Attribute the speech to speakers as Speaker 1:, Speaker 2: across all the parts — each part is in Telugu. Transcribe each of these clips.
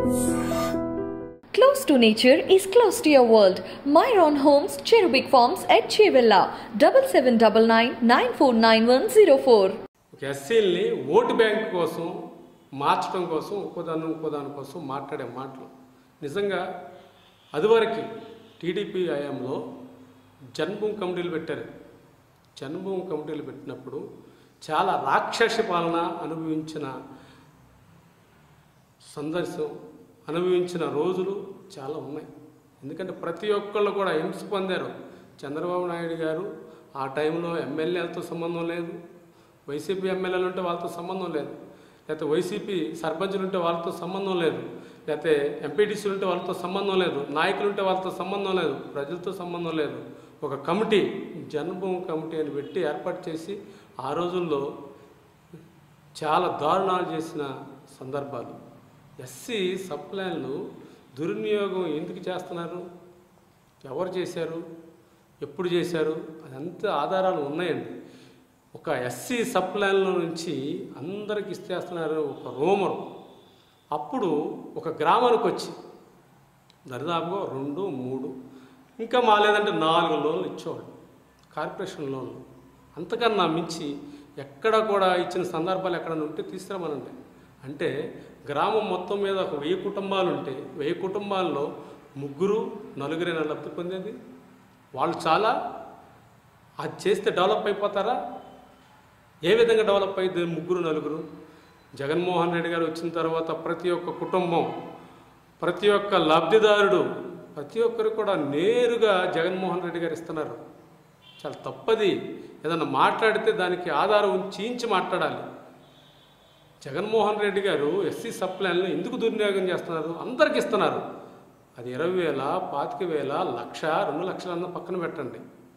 Speaker 1: Close to nature is close to your world. Myron Homes, Cherubic Farms at Chevilla, double seven double nine nine four nine one zero four.
Speaker 2: ఒక ఎస్సీల్ని ఓటు బ్యాంక్ కోసం మార్చడం కోసం ఇంకోదాన్ని ఇంకోదాని కోసం మాట్లాడే మాటలు నిజంగా అదివరకు టీడీపీ హయాంలో జన్మభూమి కమిటీలు పెట్టారు జన్మభూమి కమిటీలు పెట్టినప్పుడు చాలా రాక్షస పాలన అనుభవించిన సందర్శం అనుభవించిన రోజులు చాలా ఉన్నాయి ఎందుకంటే ప్రతి ఒక్కళ్ళు కూడా హింస పొందారు చంద్రబాబు నాయుడు గారు ఆ టైంలో ఎమ్మెల్యేలతో సంబంధం లేదు వైసీపీ ఎమ్మెల్యేలు ఉంటే వాళ్ళతో సంబంధం లేదు లేకపోతే వైసీపీ సర్పంచులు ఉంటే వాళ్ళతో సంబంధం లేదు లేకపోతే ఎంపీటీసీలు ఉంటే వాళ్ళతో సంబంధం లేదు నాయకులు ఉంటే వాళ్ళతో సంబంధం లేదు ప్రజలతో సంబంధం లేదు ఒక కమిటీ జన్మభూమి కమిటీ అని పెట్టి ఏర్పాటు చేసి ఆ రోజుల్లో చాలా దారుణాలు చేసిన సందర్భాలు ఎస్సీ సప్లైన్లు దుర్వినియోగం ఎందుకు చేస్తున్నారు ఎవరు చేశారు ఎప్పుడు చేశారు అదంతా ఆధారాలు ఉన్నాయండి ఒక ఎస్సీ సప్లైన్ల నుంచి అందరికి ఇచ్చేస్తున్నారు ఒక రూమరు అప్పుడు ఒక గ్రామానికి వచ్చి దరిదాపుగా రెండు మూడు ఇంకా మా లేదంటే నాలుగు లోన్లు ఇచ్చేవాళ్ళు కార్పొరేషన్ లోన్లు అంతకన్నా మించి ఎక్కడ కూడా ఇచ్చిన సందర్భాలు ఎక్కడైనా ఉంటే తీసుకురామనండి అంటే గ్రామం మొత్తం మీద ఒక వెయ్యి కుటుంబాలు ఉంటే వెయ్యి కుటుంబాల్లో ముగ్గురు నలుగురైనా లబ్ధి పొందేది వాళ్ళు చాలా అది చేస్తే డెవలప్ అయిపోతారా ఏ విధంగా డెవలప్ అయ్యింది ముగ్గురు నలుగురు జగన్మోహన్ రెడ్డి గారు వచ్చిన తర్వాత ప్రతి ఒక్క కుటుంబం ప్రతి ఒక్క లబ్ధిదారుడు ప్రతి ఒక్కరు కూడా నేరుగా జగన్మోహన్ రెడ్డి గారు ఇస్తున్నారు చాలా తప్పది ఏదన్నా మాట్లాడితే దానికి ఆధారం ఉంచి మాట్లాడాలి జగన్మోహన్ రెడ్డి గారు ఎస్సీ సప్లైన్లు ఎందుకు దుర్వినియోగం చేస్తున్నారు అందరికి ఇస్తున్నారు అది ఇరవై వేల పాతిక వేల లక్ష రెండు లక్షలన్న పక్కన పెట్టండి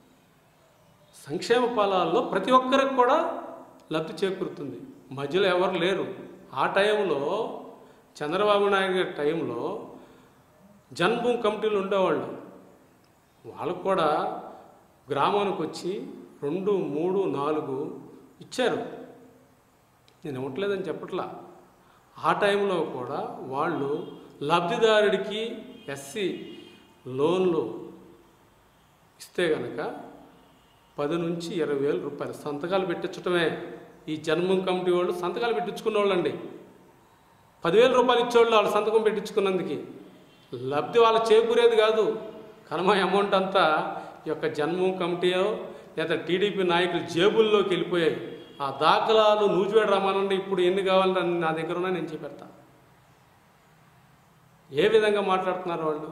Speaker 2: సంక్షేమ ఫలాల్లో ప్రతి ఒక్కరికి కూడా లబ్ధి చేకూరుతుంది మధ్యలో ఎవరు లేరు ఆ టైంలో చంద్రబాబు నాయుడు గారి టైంలో జన్మభూమి కమిటీలు ఉండేవాళ్ళు వాళ్ళకు కూడా గ్రామానికి వచ్చి రెండు మూడు నాలుగు ఇచ్చారు నేను ఇవ్వట్లేదని చెప్పట్లా ఆ టైంలో కూడా వాళ్ళు లబ్ధిదారుడికి ఎస్సీ లోన్లు ఇస్తే కనుక పది నుంచి ఇరవై వేల రూపాయలు సంతకాలు పెట్టించడమే ఈ జన్మం కమిటీ వాళ్ళు సంతకాలు పెట్టించుకున్న వాళ్ళండి పదివేల రూపాయలు ఇచ్చేవాళ్ళు వాళ్ళు సంతకం పెట్టించుకున్నందుకు లబ్ధి వాళ్ళ చేకూరేది కాదు కనుమ అమౌంట్ అంతా ఈ యొక్క జన్మం కమిటీయో లేదా టీడీపీ నాయకుల జేబుల్లోకి వెళ్ళిపోయాయి ఆ దాఖలాలు నూజివేడు రమ్మానండి ఇప్పుడు ఎన్ని కావాలని నా దగ్గర ఉన్నా నేను చెప్పేస్తా ఏ విధంగా మాట్లాడుతున్నారు వాళ్ళు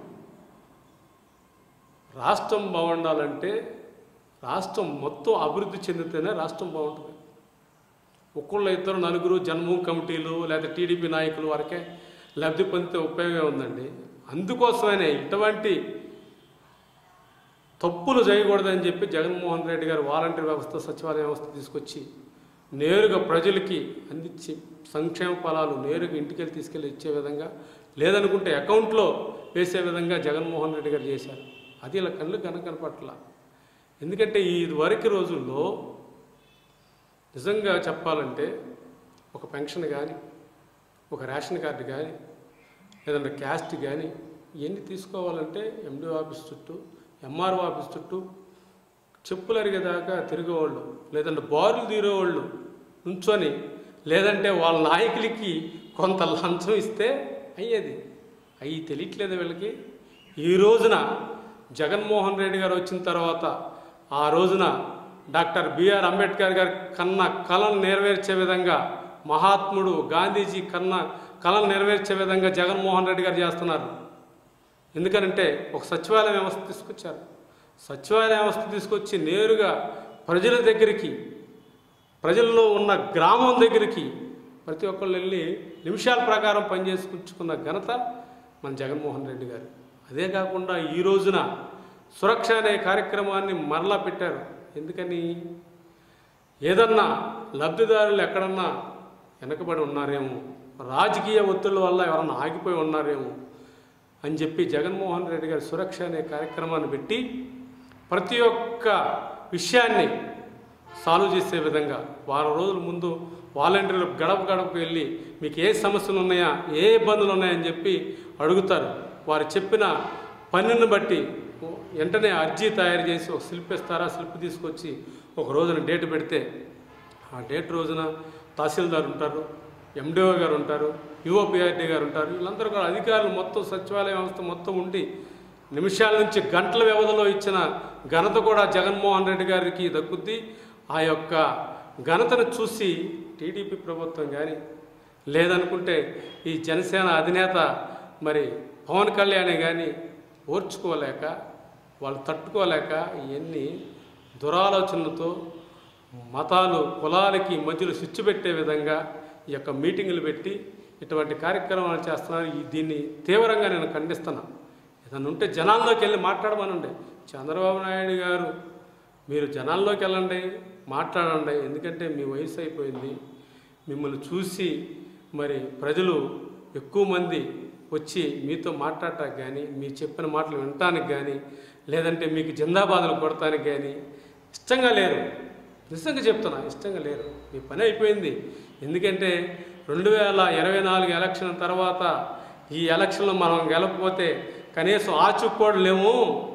Speaker 2: రాష్ట్రం బాగుండాలంటే రాష్ట్రం మొత్తం అభివృద్ధి చెందితేనే రాష్ట్రం బాగుంటుంది ఒక్కళ్ళు ఇద్దరు నలుగురు జన్మభూమి కమిటీలు లేదా టీడీపీ నాయకులు వరకే లబ్ధి పొందితే ఉపయోగం ఉందండి అందుకోసమనే ఇటువంటి తప్పులు చేయకూడదని చెప్పి జగన్మోహన్ రెడ్డి గారు వాలంటీర్ వ్యవస్థ సచివాలయ వ్యవస్థ తీసుకొచ్చి నేరుగా ప్రజలకి అందించి సంక్షేమ ఫలాలు నేరుగా ఇంటికెళ్ళి తీసుకెళ్ళి ఇచ్చే విధంగా లేదనుకుంటే అకౌంట్లో వేసే విధంగా జగన్మోహన్ రెడ్డి గారు చేశారు అది ఇలా కళ్ళు కనకనపట్ల ఎందుకంటే ఈ వరకు రోజుల్లో నిజంగా చెప్పాలంటే ఒక పెన్షన్ కానీ ఒక రేషన్ కార్డు కానీ లేదంటే క్యాస్ట్ కానీ ఇవన్నీ తీసుకోవాలంటే ఎండిఓ ఆఫీస్ చుట్టూ ఎంఆర్ఓ ఆఫీస్ చుట్టూ చెప్పులు అరిగేదాకా తిరిగేవాళ్ళు లేదంటే బారులు తీరేవాళ్ళు నుంచొని లేదంటే వాళ్ళ నాయకులకి కొంత లంచం ఇస్తే అయ్యేది అవి తెలియట్లేదు వీళ్ళకి ఈ రోజున జగన్మోహన్ రెడ్డి గారు వచ్చిన తర్వాత ఆ రోజున డాక్టర్ బిఆర్ అంబేద్కర్ గారి కన్న కళను నెరవేర్చే విధంగా మహాత్ముడు గాంధీజీ కన్న కళను నెరవేర్చే విధంగా జగన్మోహన్ రెడ్డి గారు చేస్తున్నారు ఎందుకనంటే ఒక సచివాలయ వ్యవస్థ తీసుకొచ్చారు సచివాలయ వ్యవస్థ తీసుకొచ్చి నేరుగా ప్రజల దగ్గరికి ప్రజల్లో ఉన్న గ్రామం దగ్గరికి ప్రతి ఒక్కళ్ళు వెళ్ళి నిమిషాల ప్రకారం పనిచేసుకుంచుకున్న ఘనత మన జగన్మోహన్ రెడ్డి గారు అదే కాకుండా ఈ రోజున సురక్ష అనే కార్యక్రమాన్ని మరలా పెట్టారు ఎందుకని ఏదన్నా లబ్ధిదారులు ఎక్కడన్నా వెనకబడి ఉన్నారేమో రాజకీయ ఒత్తిళ్ళ వల్ల ఎవరన్నా ఆగిపోయి ఉన్నారేమో అని చెప్పి జగన్మోహన్ రెడ్డి గారి సురక్ష అనే కార్యక్రమాన్ని పెట్టి ప్రతి ఒక్క విషయాన్ని సాల్వ్ చేసే విధంగా వారం రోజుల ముందు వాలంటీర్లు గడప గడపకు వెళ్ళి మీకు ఏ సమస్యలు ఉన్నాయా ఏ ఇబ్బందులు ఉన్నాయని చెప్పి అడుగుతారు వారు చెప్పిన పనిని బట్టి వెంటనే అర్జీ తయారు చేసి ఒక స్లిప్ ఇస్తారా స్లిప్ తీసుకొచ్చి ఒక రోజున డేట్ పెడితే ఆ డేట్ రోజున తహసీల్దార్ ఉంటారు ఎండిఓ గారు ఉంటారు యుఓపిఆర్డీ గారు ఉంటారు వీళ్ళందరూ కూడా అధికారులు మొత్తం సచివాలయ వ్యవస్థ మొత్తం ఉండి నిమిషాల నుంచి గంటల వ్యవధిలో ఇచ్చిన ఘనత కూడా జగన్మోహన్ రెడ్డి గారికి దక్కుద్ది ఆ యొక్క ఘనతను చూసి టీడీపీ ప్రభుత్వం కానీ లేదనుకుంటే ఈ జనసేన అధినేత మరి పవన్ కళ్యాణ్ కానీ ఓర్చుకోలేక వాళ్ళు తట్టుకోలేక ఇవన్నీ దురాలోచనలతో మతాలు కులాలకి మధ్యలో స్విచ్ పెట్టే విధంగా ఈ యొక్క మీటింగులు పెట్టి ఇటువంటి కార్యక్రమాలు చేస్తున్నారు ఈ దీన్ని తీవ్రంగా నేను ఖండిస్తున్నా ఏదన్నా ఉంటే జనాల్లోకి వెళ్ళి మాట్లాడమనండి చంద్రబాబు నాయుడు గారు మీరు జనాల్లోకి వెళ్ళండి మాట్లాడండి ఎందుకంటే మీ వయసు అయిపోయింది మిమ్మల్ని చూసి మరి ప్రజలు ఎక్కువ మంది వచ్చి మీతో మాట్లాడటానికి కానీ మీ చెప్పిన మాటలు వినటానికి కానీ లేదంటే మీకు జిందాబాదులు కొడటానికి కానీ ఇష్టంగా లేరు నిజంగా చెప్తున్నా ఇష్టంగా లేరు మీ పని అయిపోయింది ఎందుకంటే రెండు వేల ఇరవై నాలుగు ఎలక్షన్ తర్వాత ఈ ఎలక్షన్లో మనం గెలకపోతే కనీసం ఆచుకోవడలేము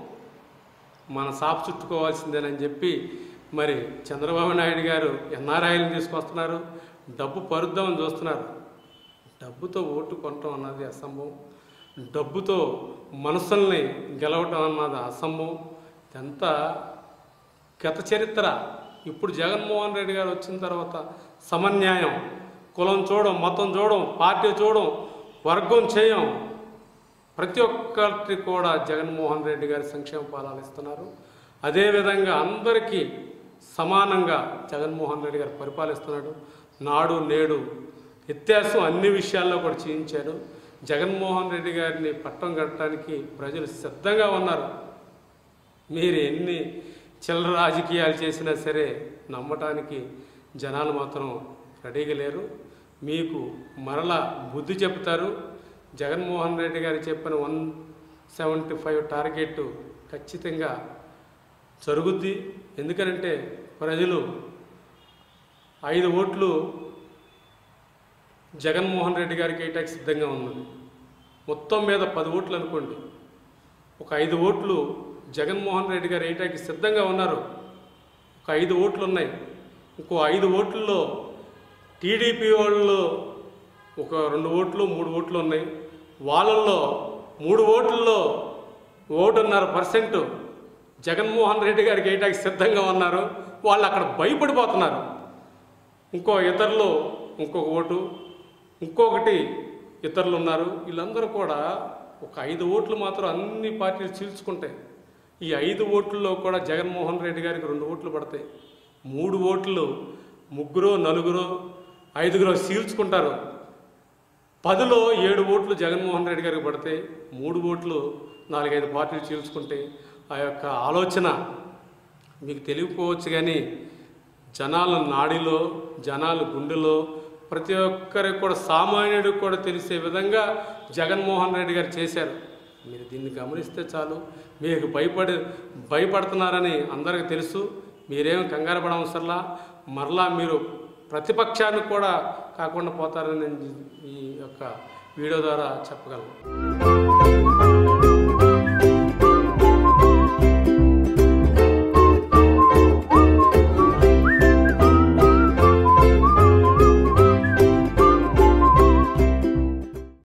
Speaker 2: మన సాపు చుట్టుకోవాల్సిందేనని చెప్పి మరి చంద్రబాబు నాయుడు గారు ఎన్ఆర్ఐలను తీసుకొస్తున్నారు డబ్బు పరుద్దామని చూస్తున్నారు డబ్బుతో ఓటు కొనటం అన్నది అసంభవం డబ్బుతో మనసుల్ని గెలవటం అన్నది అసంభవం ఇదంతా గత చరిత్ర ఇప్పుడు జగన్మోహన్ రెడ్డి గారు వచ్చిన తర్వాత సమన్యాయం కులం చూడం మతం చూడం పార్టీ చూడం వర్గం చేయం ప్రతి ఒక్కరికి కూడా జగన్మోహన్ రెడ్డి గారి సంక్షేమ ఫలాలు ఇస్తున్నారు అదేవిధంగా అందరికీ సమానంగా జగన్మోహన్ రెడ్డి గారు పరిపాలిస్తున్నాడు నాడు నేడు వ్యత్యాసం అన్ని విషయాల్లో కూడా చేయించాడు జగన్మోహన్ రెడ్డి గారిని పట్టం కట్టడానికి ప్రజలు సిద్ధంగా ఉన్నారు మీరు ఎన్ని చిల్లర రాజకీయాలు చేసినా సరే నమ్మటానికి జనాలు మాత్రం రెడీగా లేరు మీకు మరలా బుద్ధి చెప్తారు జగన్మోహన్ రెడ్డి గారు చెప్పిన వన్ సెవెంటీ ఫైవ్ టార్గెట్ ఖచ్చితంగా జరుగుద్ది ఎందుకనంటే ప్రజలు ఐదు ఓట్లు జగన్మోహన్ రెడ్డి గారికి వేయటానికి సిద్ధంగా ఉన్నది మొత్తం మీద పది ఓట్లు అనుకోండి ఒక ఐదు ఓట్లు జగన్మోహన్ రెడ్డి గారు వేయటానికి సిద్ధంగా ఉన్నారు ఒక ఐదు ఓట్లు ఉన్నాయి ఇంకో ఐదు ఓట్లలో టీడీపీ వాళ్ళు ఒక రెండు ఓట్లు మూడు ఓట్లు ఉన్నాయి వాళ్ళల్లో మూడు ఓట్లలో ఓటున్నర పర్సెంట్ జగన్మోహన్ రెడ్డి గారికి వేయటానికి సిద్ధంగా ఉన్నారు వాళ్ళు అక్కడ భయపడిపోతున్నారు ఇంకో ఇతరులు ఇంకొక ఓటు ఇంకొకటి ఇతరులు ఉన్నారు వీళ్ళందరూ కూడా ఒక ఐదు ఓట్లు మాత్రం అన్ని పార్టీలు చీల్చుకుంటాయి ఈ ఐదు ఓట్లలో కూడా జగన్మోహన్ రెడ్డి గారికి రెండు ఓట్లు పడతాయి మూడు ఓట్లు ముగ్గురు నలుగురు ఐదుగురు చీల్చుకుంటారు పదిలో ఏడు ఓట్లు జగన్మోహన్ రెడ్డి గారికి పడితే మూడు ఓట్లు నాలుగైదు పార్టీలు చీల్చుకుంటాయి ఆ యొక్క ఆలోచన మీకు తెలియకపోవచ్చు కానీ జనాల నాడిలో జనాల గుండెలో ప్రతి ఒక్కరికి కూడా సామాన్యుడికి కూడా తెలిసే విధంగా జగన్మోహన్ రెడ్డి గారు చేశారు మీరు దీన్ని గమనిస్తే చాలు మీకు భయపడి భయపడుతున్నారని అందరికీ తెలుసు మీరేం కంగారు పడవసరలా మరలా మీరు ప్రతిపక్షానికి కూడా కాకుండా పోతారని నేను ఈ యొక్క వీడియో ద్వారా చెప్పగలను